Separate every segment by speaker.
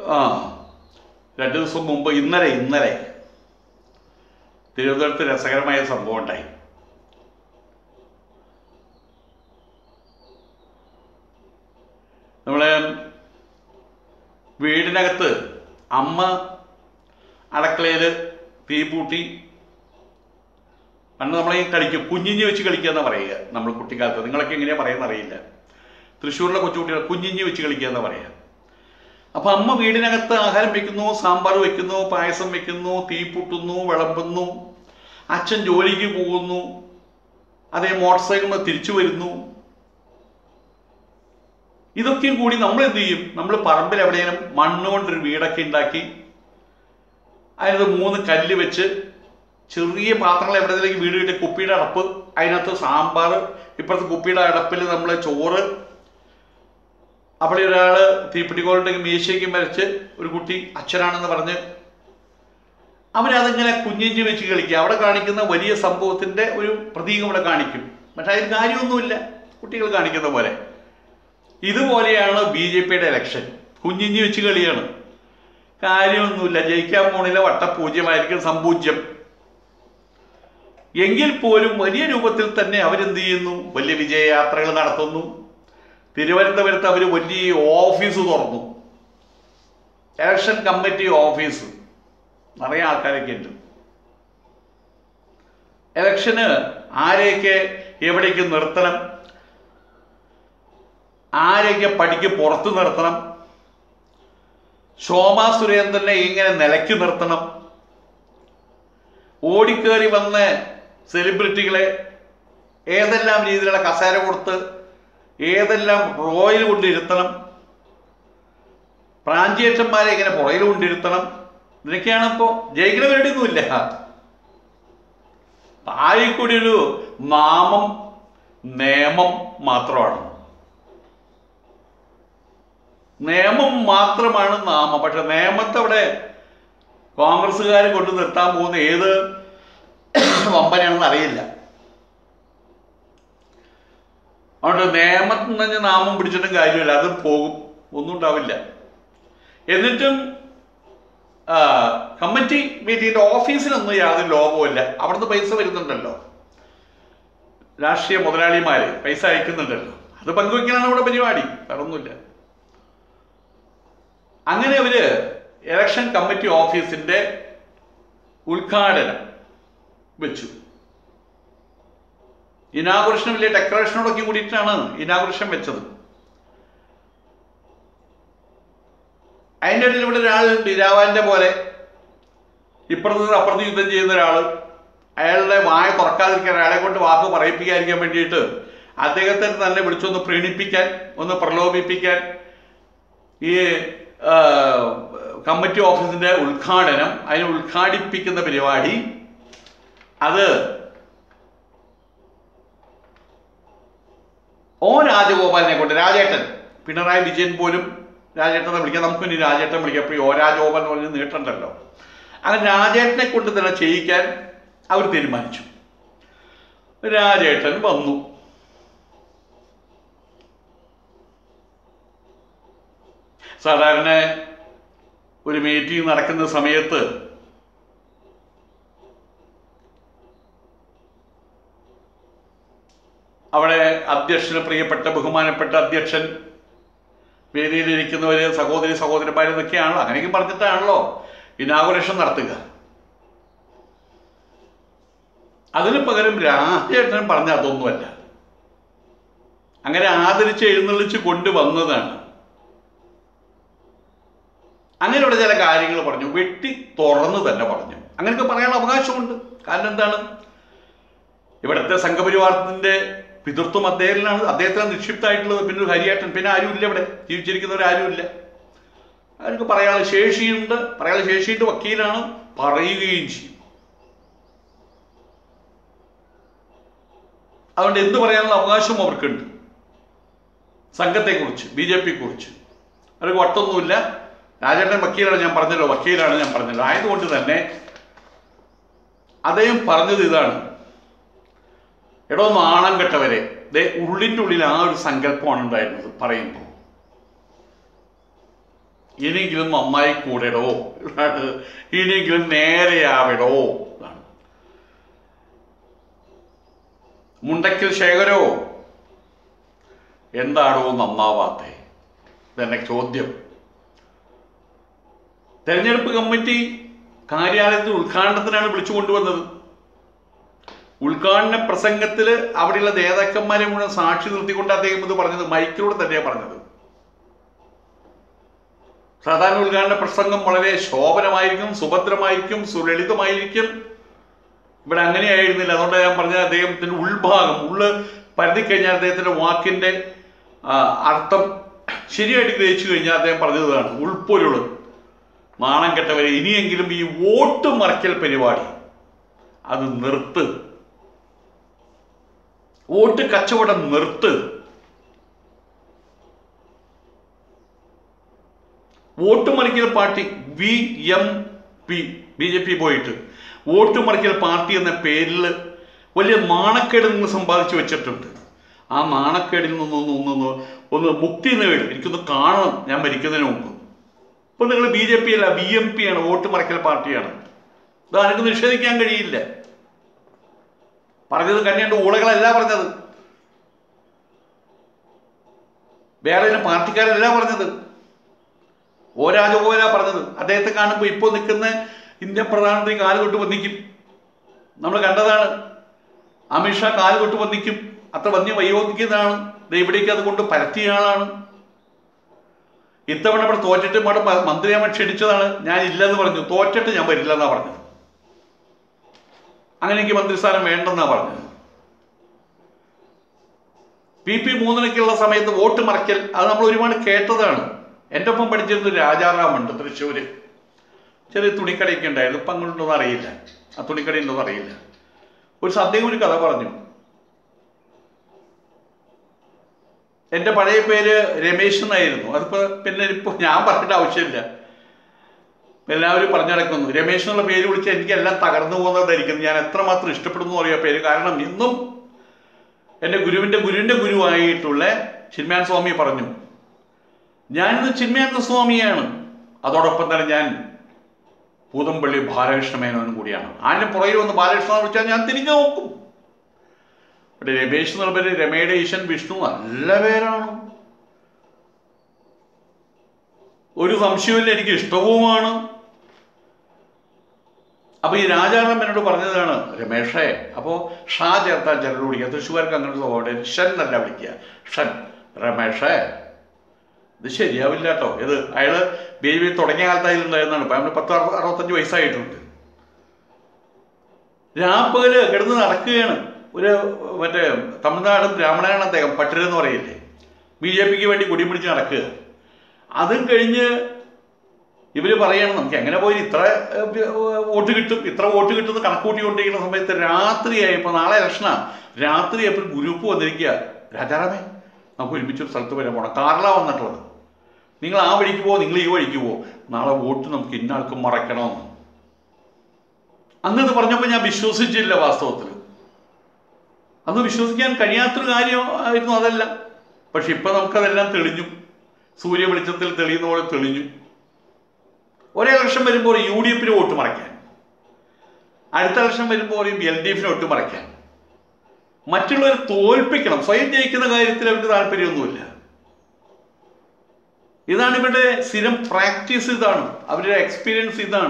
Speaker 1: ആ രണ്ട് ദിവസം മുമ്പ് ഇന്നലെ ഇന്നലെ തിരുവനന്തപുരത്ത് രസകരമായ സംഭവം ഉണ്ടായി നമ്മളെ വീടിനകത്ത് അമ്മ അടക്കളയിൽ തീ പൂട്ടി പണ്ട് നമ്മളീ കളിക്കും കുഞ്ഞിഞ്ഞി വെച്ച് കളിക്കുക എന്നാ പറയുക നമ്മൾ കുട്ടിക്കാലത്ത് നിങ്ങളൊക്കെ എങ്ങനെയാ പറയുന്ന അറിയില്ല തൃശ്ശൂരിലെ കൊച്ചുകുട്ടികൾ കുഞ്ഞിഞ്ഞി വെച്ച് കളിക്കുക എന്നാ പറയുക അപ്പൊ അമ്മ വീടിനകത്ത് ആഹാരം വെക്കുന്നു സാമ്പാർ വെക്കുന്നു പായസം വെക്കുന്നു തീ പൊട്ടുന്നു വിളമ്പുന്നു അച്ഛൻ ജോലിക്ക് പോകുന്നു അതേ മോട്ടോർ സൈക്കിളിൽ തിരിച്ചു വരുന്നു ഇതൊക്കെയും കൂടി നമ്മൾ എന്ത് ചെയ്യും നമ്മൾ പറമ്പിൽ എവിടെയെങ്കിലും മണ്ണ് കൊണ്ടൊരു വീടൊക്കെ ഉണ്ടാക്കി അതിനകത്ത് മൂന്ന് കല്ല് വെച്ച് ചെറിയ പാത്രങ്ങൾ എവിടെയെങ്കിലും വീട് കിട്ടിയ കുപ്പിയുടെ അടപ്പ് അതിനകത്ത് സാമ്പാർ ഇപ്പുറത്തെ കുപ്പിയുടെ അടപ്പിൽ നമ്മൾ ചോറ് അവിടെ ഒരാള് തീപ്പെട്ടിക്കോളുണ്ടെങ്കിൽ മീശയ്ക്കും വരച്ച് ഒരു കുട്ടി അച്ഛനാണെന്ന് പറഞ്ഞ് അവരതിങ്ങനെ കുഞ്ഞിഞ്ചി വെച്ച് കളിക്കുക അവിടെ കാണിക്കുന്ന വലിയ സംഭവത്തിന്റെ ഒരു പ്രതീകം ഇവിടെ കാണിക്കും പക്ഷെ അതിൽ കാര്യമൊന്നുമില്ല കുട്ടികൾ കാണിക്കുന്ന പോലെ ഇതുപോലെയാണ് ബി ജെ പിയുടെ ഇലക്ഷൻ കുഞ്ഞിഞ്ഞി വെച്ച് കളിയാണ് കാര്യമൊന്നുമില്ല ജയിക്കാൻ പോണില്ല വട്ടപൂജ്യമായിരിക്കും സംപൂജ്യം എങ്കിൽ പോലും വലിയ രൂപത്തിൽ തന്നെ അവരെന്ത് ചെയ്യുന്നു വലിയ വിജയയാത്രകൾ നടത്തുന്നു തിരുവനന്തപുരത്ത് അവർ വലിയ ഓഫീസ് തുറന്നു ഇലക്ഷൻ കമ്മിറ്റി ഓഫീസ് നിറയെ ആൾക്കാരൊക്കെ ഉണ്ട് ഇലക്ഷന് ആരെയൊക്കെ എവിടേക്ക് നിർത്തണം ആരെയൊക്കെ പടിക്ക് പുറത്ത് നിർത്തണം ശോഭാ സുരേന്ദ്രനെ ഇങ്ങനെ നിലയ്ക്ക് നിർത്തണം ഓടിക്കേറി വന്ന സെലിബ്രിറ്റികളെ ഏതെല്ലാം രീതിയിലുള്ള കസേര കൊടുത്ത് ഏതെല്ലാം റോയിൽ കൊണ്ടിരുത്തണം പ്രാഞ്ചിയേറ്റന്മാരെ ഇങ്ങനെ പുറയിൽ കൊണ്ടിരുത്തണം ഇതിനൊക്കെയാണ് ഇപ്പോൾ ജയിക്കണ പരിപാടിയൊന്നുമില്ല താഴെക്കൂടി ഒരു നാമം നിയമം മാത്രമാണ് നിയമം മാത്രമാണ് നാമം പക്ഷെ നിയമത്തെ അവിടെ കോൺഗ്രസ്സുകാർ കൊണ്ട് നിർത്താൻ പോകുന്ന ഏത് വമ്പനാണെന്ന് അറിയില്ല അതുകൊണ്ട് നിയമത്തിൽ നിന്ന് നാമം പിടിച്ചിട്ടും കാര്യമില്ല അത് പോകും ഒന്നും ഉണ്ടാവില്ല എന്നിട്ടും ആ, കമ്മിറ്റി മീറ്റിംഗിന്റെ ഓഫീസിനൊന്നും യാതൊരു ലോപവുമില്ല അവിടുന്ന് പൈസ വരുന്നുണ്ടല്ലോ രാഷ്ട്രീയ മുതലാളിമാര് പൈസ അയക്കുന്നുണ്ടല്ലോ അത് പങ്കുവെക്കാനാണ് ഇവിടെ പരിപാടി വേറൊന്നുമില്ല അങ്ങനെ അവര് ഇലക്ഷൻ കമ്മിറ്റി ഓഫീസിന്റെ ഉദ്ഘാടനം വെച്ചു ഇനാഗുറേഷൻ വലിയ ഡെക്കറേഷനോടൊക്കെ കൂടിയിട്ടാണ് ഇനാഗുറേഷൻ വെച്ചത് അതിൻ്റെ ഇടയിൽ ഇവിടെ ഒരാളുണ്ട് ഇരാവാന്റെ പോലെ ഇപ്പുറത്ത് നിന്ന് അപ്പുറത്ത് യുദ്ധം ചെയ്യുന്ന ഒരാൾ അയാളുടെ വായ തുറക്കാതിരിക്കാൻ അയാളെ കൊണ്ട് വാക്ക് പറയിപ്പിക്കാതിരിക്കാൻ വേണ്ടിയിട്ട് അദ്ദേഹത്തെ തന്നെ വിളിച്ചൊന്ന് പ്രീണിപ്പിക്കാൻ ഒന്ന് പ്രലോഭിപ്പിക്കാൻ ഈ ആ, കമ്മിറ്റി ഓഫീസിന്റെ ഉദ്ഘാടനം അതിനെ ഉദ്ഘാടിപ്പിക്കുന്ന പരിപാടി അത് ഓ രാജഗോപാലിനെ കൊണ്ട് രാജേട്ടൻ പിണറായി വിജയൻ പോലും രാജേട്ടനെ വിളിക്കാം നമുക്ക് ഇനി രാജേട്ടൻ വിളിക്കാം അപ്പോൾ ഈ ഓ രാജഗോപാൽ എന്ന് പറഞ്ഞ് നീട്ടണ്ടല്ലോ അങ്ങനെ രാജേട്ടനെ കൊണ്ട് തന്നെ ചെയ്യിക്കാൻ അവർ തീരുമാനിച്ചു രാജേട്ടൻ വന്നു സാധാരണ ഒരു മീറ്റിംഗ് നടക്കുന്ന സമയത്ത് അവിടെ അധ്യക്ഷന് പ്രിയപ്പെട്ട ബഹുമാനപ്പെട്ട അധ്യക്ഷൻ വേദിയിലിരിക്കുന്നവര് സഹോദരി സഹോദരന്മാരെന്നൊക്കെയാണല്ലോ അങ്ങനെയൊക്കെ പറഞ്ഞിട്ടാണല്ലോ ഇനാഗുറേഷൻ നടത്തുക അതിന് പകരം രാജേട്ടൻ പറഞ്ഞ അതൊന്നുമല്ല അങ്ങനെ ആദരിച്ച് എഴുന്നള്ളിച്ച് കൊണ്ടുവന്നതാണ് അങ്ങനെയുള്ള ചില കാര്യങ്ങൾ പറഞ്ഞു വെട്ടി തുറന്ന് തന്നെ പറഞ്ഞു അങ്ങനെയൊക്കെ പറയാനുള്ള അവകാശമുണ്ട് കാരണം എന്താണ് ഇവിടുത്തെ സംഘപരിവാരത്തിന്റെ പിതൃത്വം അദ്ദേഹത്തിനാണ് അദ്ദേഹത്തിനാണ് നിക്ഷിപ്തമായിട്ടുള്ളത് പിന്നെ ഒരു ഹരിയേട്ടൻ പിന്നെ ആരുമില്ല ഇവിടെ ജീവിച്ചിരിക്കുന്നവർ ആരുമില്ല അവർക്ക് പറയാനുള്ള ശേഷിയുണ്ട് പറയാനുള്ള ശേഷിയുണ്ട് വക്കീലാണ് പറയുകയും ചെയ്യും അതുകൊണ്ട് എന്ത് പറയാനുള്ള അവകാശവും അവർക്കുണ്ട് സംഘത്തെക്കുറിച്ച് ബി ജെ പി കുറിച്ച് അവർക്ക് വട്ടൊന്നുമില്ല രാജേട്ടൻ വക്കീലാണ് ഞാൻ പറഞ്ഞല്ലോ വക്കീലാണ് ഞാൻ പറഞ്ഞല്ലോ ആയതുകൊണ്ട് തന്നെ അദ്ദേഹം പറഞ്ഞത് ഇതാണ് എടോ നാണം കെട്ടവരെ ദേ ഉള്ളിൻ്റെ ഉള്ളിൽ ആ ഒരു സങ്കല്പമാണ് ഉണ്ടായിരുന്നത് പറയുമ്പോൾ ഇനിയെങ്കിലും നന്നായി കൂടെടോ എന്നാണ് ഇനിയെങ്കിലും നേരെയാവിടോ എന്നാണ് മുണ്ടക്കൽ ശേഖരോ എന്താണോ നന്നാവാത്തേ ഇതെന്നെ ചോദ്യം തെരഞ്ഞെടുപ്പ് കമ്മിറ്റി കാര്യാലയത്തിൽ ഉദ്ഘാടനത്തിനാണ് വിളിച്ചു കൊണ്ടുവന്നത് ഉദ്ഘാടന പ്രസംഗത്തിൽ അവിടെയുള്ള നേതാക്കന്മാരെ മുഴുവൻ സാക്ഷി നിർത്തിക്കൊണ്ട് അദ്ദേഹം ഇത് പറഞ്ഞത് മൈക്കിലൂടെ തന്നെയാണ് പറഞ്ഞത് സാധാരണ ഉദ്ഘാടന പ്രസംഗം വളരെ ശോഭനമായിരിക്കും സുഭദ്രമായിരിക്കും സുലളിതമായിരിക്കും ഇവിടെ അങ്ങനെയായിരുന്നില്ല അതുകൊണ്ട് ഞാൻ പറഞ്ഞ അദ്ദേഹത്തിന്റെ ഉൾഭാഗം ഉള്ള് പരതി കഴിഞ്ഞാൽ അദ്ദേഹത്തിന്റെ വാക്കിന്റെ ആ, അർത്ഥം ശരിയായിട്ട് ഗ്രഹിച്ചു കഴിഞ്ഞാൽ അദ്ദേഹം പറഞ്ഞതാണ് ഉൾപ്പൊരുള് നാണം കെട്ടവരെ ഇനിയെങ്കിലും ഈ വോട്ട് മറയ്ക്കൽ പരിപാടി അത് നിർത്ത് വോട്ട് കച്ചവടം നിർത്ത് വോട്ട് മറിക്കൽ party V M P B J P പോയിട്ട് വോട്ട് മറിക്കൽ പാർട്ടി എന്ന പേരിൽ വലിയ നാണക്കേട് നിങ്ങൾ സമ്പാദിച്ചു വെച്ചിട്ടുണ്ട് ആ നാണക്കേടിൽ നിന്നൊന്ന് ഒന്ന് ഒന്ന് മുക്തി നേട് എനിക്കൊന്ന് കാണണം ഞാൻ മരിക്കുന്നതിന് മുമ്പ് ഇപ്പൊ നിങ്ങൾ ബി ജെ പി അല്ല ബി എം പി ആണ് വോട്ട് മറക്കൽ പാർട്ടിയാണ് ഇത് ആർക്കും നിഷേധിക്കാൻ കഴിയില്ല പറഞ്ഞത് കന്യാണ്ട് ഊളകളല്ല പറഞ്ഞത് വേറെ ഇതിന് പാർട്ടിക്കാരല്ല പറഞ്ഞത് ഓ രാജഗോപാല പറഞ്ഞത് അദ്ദേഹത്തെ കാണുമ്പോൾ ഇപ്പോൾ നിൽക്കുന്ന ഇന്ത്യൻ പ്രധാനമന്ത്രി കാല് തൊട്ട് വന്നിക്കും നമ്മൾ കണ്ടതാണ് അമിത്ഷാ കാല് തൊട്ട് വന്നിക്കും അത്ര വന്യ വയോധിക്കുന്നതാണ് ദേ ഇവിടേക്ക് അതുകൊണ്ട് പരത്തിയ ആളാണ് ഇത്തവണ ഇവിടെ തോറ്റിട്ട് ഇവിടെ മ- മന്ത്രിയാവാൻ ക്ഷണിച്ചതാണ് ഞാൻ ഇല്ലെന്ന് പറഞ്ഞു തോറ്റിട്ട് ഞാൻ വരില്ലെന്നാ പറഞ്ഞത് അങ്ങനെ എനിക്ക് മന്ത്രിസ്ഥാനം വേണ്ടെന്നാ പറഞ്ഞത് പി പി മൂന്നിനൊക്കെയുള്ള സമയത്ത് വോട്ട് മറയ്ക്കൽ അത് നമ്മൾ ഒരുപാട് കേട്ടതാണ് എൻ്റെ ഒപ്പം പഠിച്ചിരുന്ന ഒരു രാജാറാമുണ്ട് തൃശ്ശൂര് ചെറിയ തുണിക്കടയൊക്കെ ഉണ്ടായിരുന്നു ഇപ്പം അങ്ങോട്ടൊന്നും അറിയില്ല ആ തുണിക്കട ഉണ്ടോന്ന് അറിയില്ല ഒരു സദ്യ ഒരു കഥ പറഞ്ഞു എൻ്റെ പഴയ പേര് രമേശ് എന്നായിരുന്നു അതിപ്പോ പിന്നെ ഇപ്പൊ ഞാൻ പറയേണ്ട ആവശ്യമില്ല എല്ലാവരും പറഞ്ഞു നടക്കുന്നു രമേശ് എന്നുള്ള പേര് വിളിച്ച് എനിക്ക് എല്ലാം തകർന്നു പോകുന്നതായിരിക്കും ഞാൻ എത്രമാത്രം ഇഷ്ടപ്പെടുന്നു അറിയാം പേര് കാരണം ഇന്നും എൻ്റെ ഗുരുവിൻ്റെ ഗുരുവിൻ്റെ ഗുരുവായിട്ടുള്ള ചിന്മയാൻ സ്വാമി പറഞ്ഞു ഞാനിന്ന് ചിന്മയാനന്ദ സ്വാമിയാണ് അതോടൊപ്പം തന്നെ ഞാൻ പൂതമ്പള്ളി ബാലകൃഷ്ണ മേനോനും കൂടിയാണ് ആരുടെ പുറകിൽ വന്ന് ബാലകൃഷ്ണ എന്ന് വിളിച്ചാൽ ഞാൻ തിരിഞ്ഞു നോക്കും ഇവിടെ രമേശ് എന്നുള്ള പേര് രമയുടെ ഈശൻ വിഷ്ണു നല്ല പേരാണ് ഒരു സംശയമില്ല എനിക്ക് ഇഷ്ടവുമാണ് അപ്പൊ ഈ രാജാറാം എന്നോട് പറഞ്ഞതാണ് രമേഷേ അപ്പോ ഷാ ചേർത്താൽ ചിലർ വിളിക്കുക തൃശ്ശൂർക്ക് അങ്ങനെ സ്വഭാവം ഷൻ എന്നല്ല വിളിക്കുക ഷൻ രമേഷേ ഇത് ശരിയാവില്ല കേട്ടോ ഇത് അയാള് ബി ജെ പി തുടങ്ങിയ കാലത്ത് അതിലുണ്ടായിരുന്നാണ് ഇപ്പൊ അവന് പത്ത് അറുപ- അറുപത്തഞ്ച് വയസ്സായിട്ടുണ്ട് രാപ്പകല് കിടന്ന് നടക്കുകയാണ് ഒരു മറ്റേ തമിഴ്നാടും ബ്രാഹ്മണനാണ് അദ്ദേഹം പട്ടിര എന്ന് പറയില്ലേ ബി ജെ പിക്ക് വേണ്ടി കൊടി പിടിച്ച് നടക്കുക അതും കഴിഞ്ഞ് ഇവര് പറയാണ് നമുക്ക് എങ്ങനെ പോയി ഇത്ര ഏഹ്, വോട്ട് കിട്ടും ഇത്ര വോട്ട് കിട്ടുമെന്ന് കണക്കൂട്ടിക്കൊണ്ടിരിക്കുന്ന സമയത്ത് രാത്രിയായപ്പോൾ നാളെ ഇലക്ഷനാ രാത്രിയായപ്പോൾ ഒരു ഗ്രൂപ്പ് വന്നിരിക്കുക രാജാറാമേ നമുക്ക് ഒരുമിച്ച് ഒരു സ്ഥലത്ത് വരാൻ പോകണം കാറിലാ വന്നിട്ടുള്ളത് നിങ്ങൾ ആ വഴിക്ക് പോവോ നിങ്ങൾ ഈ വഴിക്ക് പോവോ നാളെ വോട്ട് നമുക്ക് ഇന്നാൾക്ക് മറക്കണമെന്ന് അന്ന് ഇത് പറഞ്ഞപ്പോൾ ഞാൻ വിശ്വസിച്ചില്ല വാസ്തവത്തിൽ അന്ന് വിശ്വസിക്കാൻ കഴിയാത്തൊരു കാര്യമായിരുന്നു അതല്ല പക്ഷെ ഇപ്പൊ നമുക്കതെല്ലാം തെളിഞ്ഞു സൂര്യ വെളിച്ചത്തിൽ തെളിയുന്ന പോലെ തെളിഞ്ഞു ഒരേ ഇലക്ഷൻ വരുമ്പോൾ യു ഡി എഫിന് വോട്ട് മറയ്ക്കാൻ അടുത്ത ഇലക്ഷൻ വരുമ്പോൾ എൽ ഡി എഫിന് വോട്ട് മറയ്ക്കാൻ മറ്റുള്ളവരെ തോൽപ്പിക്കണം സ്വയം ജയിക്കുന്ന കാര്യത്തിൽ അവർക്ക് താല്പര്യമൊന്നുമില്ല ഇതാണ് ഇവരുടെ സ്ഥിരം പ്രാക്ടീസ് ഇതാണ് അവരുടെ എക്സ്പീരിയൻസ് ഇതാണ്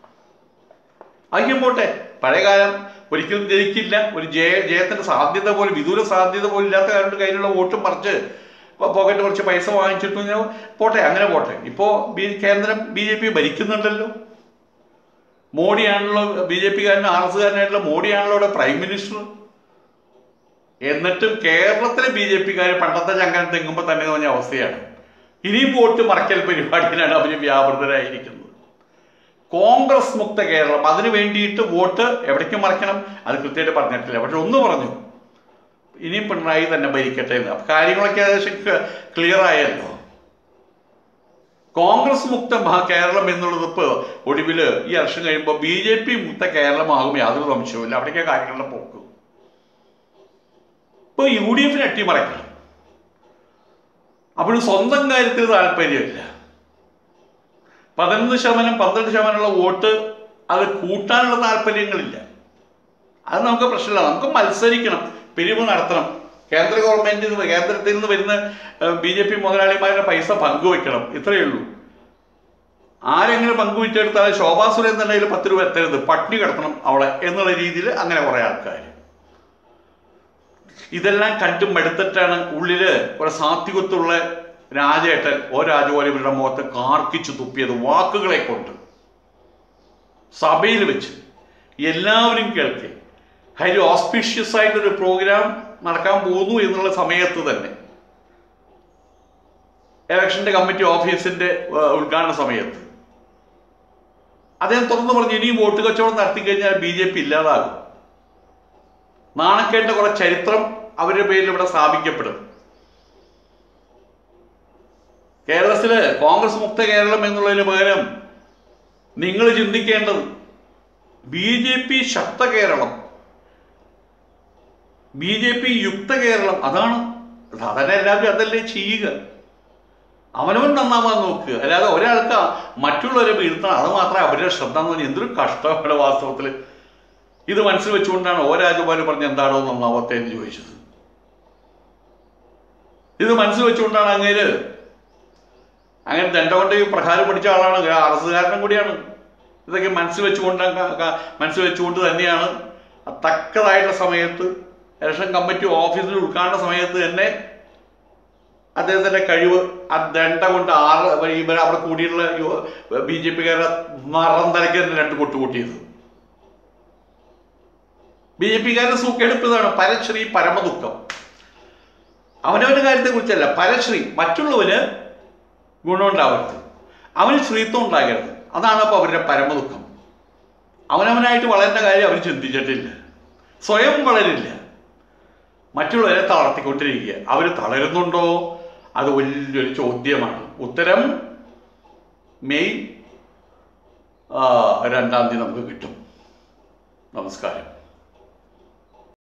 Speaker 1: ആദ്യം പോട്ടെ പഴയകാലം ഒരിക്കലും ജയിക്കില്ല ഒരു ജയ ജയത്തിന്റെ സാധ്യത പോലും വിദൂര സാധ്യത പോലും ഇല്ലാത്ത കാരുടെ കയ്യിലുള്ള വോട്ടും പറിച്ച് പോക്കറ്റ് കുറച്ച് പൈസ വാങ്ങിച്ചിട്ട് ഞാൻ പോട്ടെ അങ്ങനെ പോട്ടെ ഇപ്പോ ബി കേന്ദ്രം ബി ജെ പി ഭരിക്കുന്നുണ്ടല്ലോ മോഡിയാണല്ലോ ബി ജെ പിക്കാരനും ആർ എസ് കാരനായിട്ടുള്ള മോഡിയാണല്ലോ ഇവിടെ പ്രൈം മിനിസ്റ്റർ എന്നിട്ടും കേരളത്തിലെ ബി ജെ പിക്കാർ പണ്ടത്തെ ചങ്കൻ തെങ്ങുമ്പോൾ തന്നെ തോന്നിയ അവസ്ഥയാണ് ഇനിയും വോട്ട് മറക്കൽ പരിപാടിയിലാണ് അവർ വ്യാപൃതരായിരിക്കുന്നത് കോൺഗ്രസ് മുക്ത കേരളം അതിനു വേണ്ടിയിട്ട് വോട്ട് എവിടേക്ക് മറക്കണം അത് കൃത്യമായിട്ട് പറഞ്ഞിട്ടില്ല പക്ഷെ ഒന്ന് പറഞ്ഞു ഇനിയും പിണറായി തന്നെ ഭരിക്കട്ടെ എന്ന് അപ്പൊ കാര്യങ്ങളൊക്കെ ഏകദേശം ക്ലിയർ ആയല്ലോ കോൺഗ്രസ് മുക്ത ഭ- കേരളം എന്നുള്ളത് ഇപ്പൊ ഒടുവിൽ ഈ വർഷം കഴിയുമ്പോൾ ബി ജെ പി മുക്ത കേരളമാകും യാതൊരു സംശയവുമില്ല അവിടേക്ക് കാര്യങ്ങളുടെ പോക്ക് ഇപ്പൊ യു ഡി എഫിന് അട്ടിമറയ്ക്കണം അപ്പോൾ സ്വന്തം കാര്യത്തിൽ താല്പര്യമില്ല പതിനൊന്ന് ശതമാനം പന്ത്രണ്ട് ശതമാനമുള്ള വോട്ട് അത് കൂട്ടാനുള്ള താല്പര്യങ്ങളില്ല അത് നമുക്ക് പ്രശ്നമില്ല നമുക്ക് മത്സരിക്കണം പിരിവ് നടത്തണം കേന്ദ്ര ഗവൺമെന്റിൽ നിന്ന് കേന്ദ്രത്തിൽ നിന്ന് വരുന്ന ബി ജെ പി മുതലാളിമാരുടെ പൈസ പങ്കുവെക്കണം ഇത്രയേ ഉള്ളൂ ആരെങ്കിലും പങ്കുവെച്ചെടുത്താൽ ശോഭാ സുരേന്ദ്രൻ്റെ കയ്യിൽ പത്ത് രൂപ എത്തരുത് പട്ടിണി കിടത്തണം അവളെ എന്നുള്ള രീതിയിൽ അങ്ങനെ കുറേ ആൾക്കാർ ഇതെല്ലാം കണ്ടും എടുത്തിട്ടാണ് ഉള്ളില് ഒരു സാത്വികത്തുള്ള രാജേട്ടൻ ഓ രാജപോലെ ഇവരുടെ മുഖത്ത് കാർക്കിച്ചു തുപ്പിയത് വാക്കുകളെ കൊണ്ട് സഭയിൽ വെച്ച് എല്ലാവരും കേൾക്കെ ഹരി ഓസ്പീഷ്യസ് ആയിട്ടൊരു പ്രോഗ്രാം നടക്കാൻ പോകുന്നു എന്നുള്ള സമയത്ത് തന്നെ ഇലക്ഷന്റെ കമ്മിറ്റി ഓഫീസിന്റെ ഏഹ്, ഉദ്ഘാടന സമയത്ത് അദ്ദേഹം തുറന്നു പറഞ്ഞു ഇനിയും വോട്ട് കച്ചവടം നടത്തി കഴിഞ്ഞാൽ ബി ജെ പി ഇല്ലാതാകും നാണക്കേണ്ട കുറെ ചരിത്രം അവരുടെ പേരിൽ ഇവിടെ സ്ഥാപിക്കപ്പെടും കേരളത്തില് കോൺഗ്രസ് മുക്ത കേരളം എന്നുള്ളതിന് പകരം നിങ്ങൾ ചിന്തിക്കേണ്ടത് ബി ജെ പി ശക്ത കേരളം ബി ജെ പി യുക്ത കേരളം അതാണ് സാധാരണ എല്ലാവരും അതല്ലേ ചെയ്യുക അവനവൻ നന്നാവാൻ നോക്കുക അല്ലാതെ ഒരാൾക്ക് മറ്റുള്ളവരെ വീഴ്ത്തണം അത് മാത്രമേ അവരുടെ ശ്രദ്ധ എന്ന് പറഞ്ഞാൽ എന്തൊരു കഷ്ടമാണ് വാസ്തവത്തിൽ ഇത് മനസ്സിൽ വെച്ചുകൊണ്ടാണ് ഓ രാജകുമാരി പറഞ്ഞ എന്താണോ നന്നാവത്തെ എന്ന് ചോദിച്ചത് ഇത് മനസ്സിൽ വെച്ചുകൊണ്ടാണ് അങ്ങേര് അങ്ങനെ ദണ്ട കൊണ്ട് ഈ പ്രകാരം പഠിച്ച ആളാണ് ആർ എസ് കാരനും കൂടിയാണ് ഇതൊക്കെ മനസ്സിൽ വെച്ചുകൊണ്ട് ക- ക- മനസ്സിൽ വെച്ചുകൊണ്ട് തന്നെയാണ് തക്കതായിട്ടുള്ള സമയത്ത് ഇലക്ഷൻ കമ്മിറ്റി ഓഫീസിൽ ഉദ്ഘാടന സമയത്ത് തന്നെ അദ്ദേഹത്തിന്റെ കഴിവ് ആ ദണ്ട കൊണ്ട് ആറ് ഇവർ അവിടെ കൂടിയുള്ള ബി ജെ പിക്കാരെ മറം തലയ്ക്ക് തന്നെ രണ്ട് കൊട്ട് കൂട്ടിയത് ബി ജെ പിക്കാരുടെ സൂക്കെടുപ്പതാണ് പരശ്രീ പരമദുഃഖം അവനവന്റെ കാര്യത്തെ കുറിച്ചല്ല പരശ്രീ മറ്റുള്ളവന് ഗുണമുണ്ടാവരുത് അവന് ശ്രീത്വം ഉണ്ടാകരുത് അതാണ് അപ്പോൾ അവരുടെ പരമദുഃഖം അവനവനായിട്ട് വളരേണ്ട കാര്യം അവർ ചിന്തിച്ചിട്ടില്ല സ്വയം വളരില്ല മറ്റുള്ളവരെ തളർത്തിക്കൊണ്ടിരിക്കുക അവർ തളരുന്നുണ്ടോ അത് വലിയൊരു ചോദ്യമാണ് ഉത്തരം മെയ് ആ, രണ്ടാം തീയതി നമുക്ക് കിട്ടും നമസ്കാരം